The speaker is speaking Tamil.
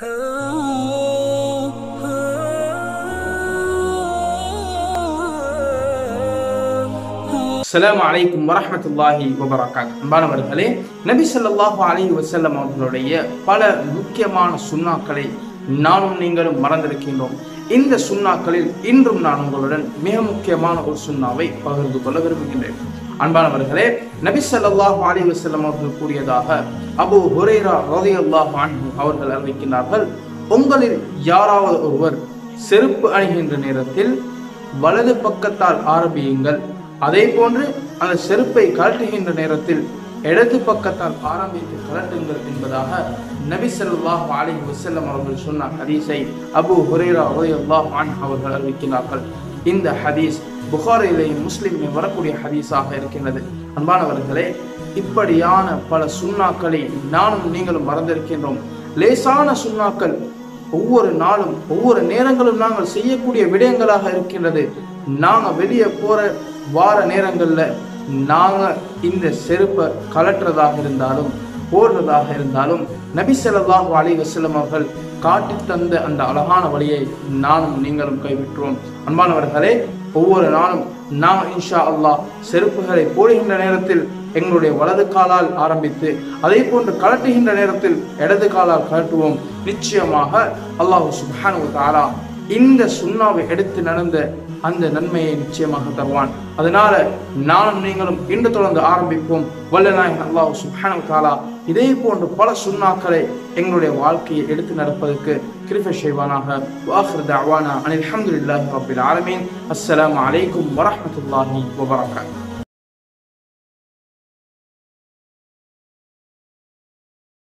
அஸ்ஸலாமு அலைக்கும் வரஹ்மத்துல்லாஹி வபரகாத் அன்பானவர்களே நபி ஸல்லல்லாஹு அலைஹி வஸல்லம் அவர்களுடைய பல முக்கியமான சுன்னாக்களை நானும் நீங்களும் மறந்திருக்கின்றோம் இந்த சுன்னாக்களில் இன்றும் நான் உங்களுடன் மிக முக்கியமான ஒரு சுன்னாவை பகிர்ந்து கொள்ள விரும்புகின்றேன் அன்பானவர்களே நபி ஸல்லல்லாஹு அலைஹி வஸல்லம் அவர்கள் கூறியதாக அபூ ஹுரைரா ரலியல்லாஹு அன்ஹு அவர்கள் அறிவிக்கின்றார்கள் உங்களில் யாராவது ஒருவர் செருப்பு அணிகின்ற நேரத்தில் வலது பக்கத்தால் ஆரம்பியுங்கள் அதே போன்று அந்த செருப்பை கழட்டுகின்ற நேரத்தில் இடது பக்கத்தால் ஆரம்பித்து கலட்டுங்கள் என்பதாக நபி ஸல்லல்லாஹு அலைஹி வஸல்லம் அவர்கள் சொன்ன ஹதீஸை அபூ ஹுரைரா ரலியல்லாஹு அன்ஹு அவர்கள் அறிவிக்கிறார்கள் இந்த ஹதீஸ் புகாரிலேயும் முஸ்லிமிலும் வரக்கூடிய ஹதீஸாக இருக்கின்றது அன்பானவர்களே இப்படியான பல சுண்ணாக்களை நானும் நீங்களும் மறந்திருக்கின்றோம் லேசான சுண்ணாக்கள் ஒவ்வொரு நாளும் ஒவ்வொரு நேரங்களும் நாங்கள் செய்யக்கூடிய விடயங்களாக இருக்கின்றது நாங்க வெளியே போற வார நேரங்கள்ல நாங்க இந்த செருப்பை கலட்டுறதாக இருந்தாலும் போடுறதாக இருந்தாலும் நபி ஸல்லல்லாஹு அலைஹி வஸல்லம் அவர்கள் காட்டி தந்த அந்த அழகான வழியை நானும் நீங்களும் கைவிட்டுறோம் அன்பானவர்களே ஒவ்வொரு நாளும் நாம் இன்ஷா அல்லாஹ் செருப்புகளை போடுகின்ற நேரத்தில் எங்களுடைய வலது காலால் ஆரம்பித்து அதே போன்று கலட்டுகின்ற நேரத்தில் இடது காலால் கலட்டுவோம் நிச்சயமாக அல்லாஹு சுப்ஹானு தாலா இந்த சுண்ணாவை எடுத்து நடந்த அந்த நன்மையை நிச்சயமாக தருவான் அதனால நானும் நீங்களும் இன்று தொடர்ந்து ஆரம்பிப்போம் வல்லநாயகன் அல்லாஹ் சுப்ஹானு தாலா இதே போன்று பல சுண்ணாக்களை எங்களுடைய வாழ்க்கையை எடுத்து நடப்பதற்கு கிருபை செய்வானாக வாஹிர் தஅவானா அனில் ஹம்துலில்லாஹி ரப்பில் ஆலமீன் அஸ்ஸலாமு அலைக்கும் வரஹ்மத்துல்லாஹி வபரகாத்துஹு